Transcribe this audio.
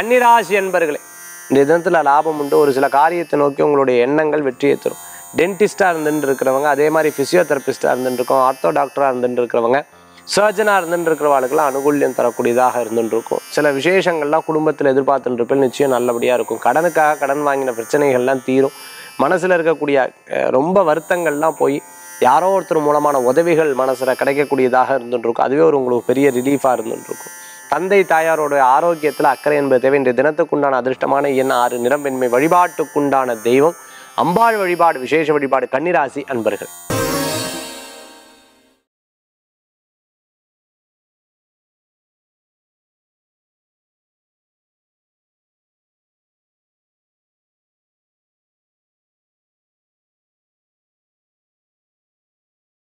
கன்னிராசி என்பர்களே இந்த தினத்தில் லாபம் உண்டு ஒரு சில காரியத்தை நோக்கி உங்களுடைய எண்ணங்கள் வெற்றியை தரும் டென்டிஸ்டாக இருந்துட்டு இருக்கிறவங்க அதே மாதிரி ஃபிசியோதெரபிஸ்டாக இருந்துட்டு இருக்கோம் ஆர்த்தோ டாக்டராக இருந்துட்டு இருக்கிறவங்க சர்ஜனாக இருந்துட்டு இருக்கிறவாளுக்கெல்லாம் அனுகூல்யம் தரக்கூடியதாக இருந்துட்டு இருக்கும் சில விசேஷங்கள்லாம் குடும்பத்தில் எதிர்பார்த்துட்டு இருப்பேன் நிச்சயம் நல்லபடியாக இருக்கும் கடனுக்காக கடன் வாங்கின பிரச்சனைகள்லாம் தீரும் மனசில் இருக்கக்கூடிய அஹ், ரொம்ப வருத்தங்கள்லாம் போய் யாரோ ஒருத்தர் மூலமான உதவிகள் மனசில் கிடைக்கக்கூடியதாக இருந்துட்டு இருக்கும் அதுவே ஒரு உங்களுக்கு பெரிய ரிலீஃபாக இருந்துட்டு இருக்கும் தந்தை தாயாரோட ஆரோக்கியத்தில் அக்கறை என்பது தேவை இன்றைய தினத்துக்குண்டான அதிர்ஷ்டமான எண் ஆறு நிறம்பெண்மை வழிபாட்டுக்குண்டான தெய்வம் அம்பாள் வழிபாடு விசேஷ வழிபாடு கன்னிராசி அன்பர்கள்